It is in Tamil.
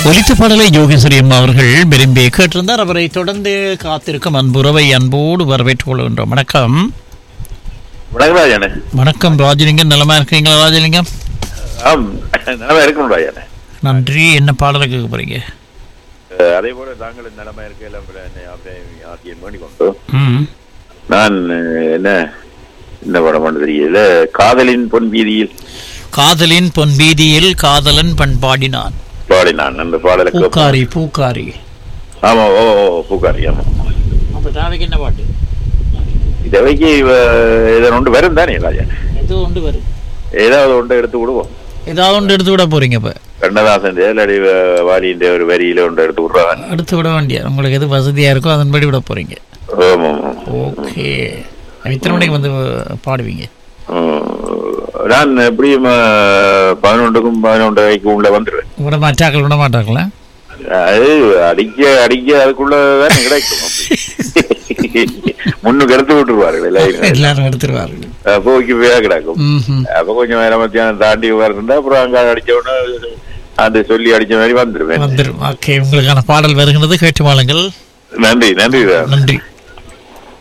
ஒலித்த பாடலை யோகேஸ்வரி அம்மா அவர்கள் விரும்பி கேட்டிருந்தார் அவரை தொடர்ந்து காத்திருக்கும் அன்புறவை அன்போடு வரவேற்றுக் கொள்கின்றோம் வணக்கம் வணக்கம் ராஜானே வணக்கம் ராஜலிங்கம் நலமா இருக்கீங்களா ராஜலிங்கம் ஆம் நலமா இருக்கணும் ராஜானே நன்றி என்ன பாடலை கேட்க போறீங்க அஹ், அதே போல தாங்கள் நலமா இருக்க எல்லாம் ஆசியம் வேண்டிக் கொண்டு ம் நான் அஹ், என்ன என்ன படம் பண்ண தெரியல காதலின் பொன் வீதியில் காதலின் பொன் வீதியில் காதலன் பண்பாடினான் பாடினான் அந்த பாடலை கேட்போம். பூக்காரி பூக்காரி ஆமா ஓ ஓ பூக்காரி ஆமா அப்ப நாளைக்கு என்ன பாட்டு இதவைக்கு இதை ஒன்று வரும் தானே ராஜா எது ஒன்று வரும் ஏதாவது ஒன்றை எடுத்து விடுவோம் ஏதாவது ஒன்று எடுத்து விட போறீங்க இப்ப கண்ணதாசன் இல்லாடி வாலியின் ஒரு வரியில ஒன்று எடுத்து விடுறாங்க எடுத்து விட வேண்டிய உங்களுக்கு எது வசதியா இருக்கோ அதன்படி விட போறீங்க ஆமா ஆமா ஓகே எத்தனை மணிக்கு வந்து பாடுவீங்க உம், நான் எப்படியும் அஹ், பதினொன்றுக்கும் பதினொன்றரைக்கும் உள்ள வந்துடுவேன் விட மாட்டாக்கள் விட மாட்டாங்களா அது அடிக்க அடிக்க அதுக்குள்ளதான் கிடைக்கும் அப்படி. முன்னுக்கு எடுத்து விட்டுருவார்கள் எல்லாரும் எல்லாரும் எடுத்துருவார்கள் போக்கி போயா கிடக்கும் ம்ஹும். அப்ப கொஞ்சம் நேரம் மத்தியானம் தாண்டி உட்கார்ந்துருந்தா அப்புறம் அங்க அடிச்ச உடனே அது சொல்லி அடிச்ச மாதிரி வந்துருவேன் வந்துரும் ஓகே உங்களுக்கான பாடல் வருகிறது கேட்டு வாழுங்கள் நன்றி நன்றி நன்றி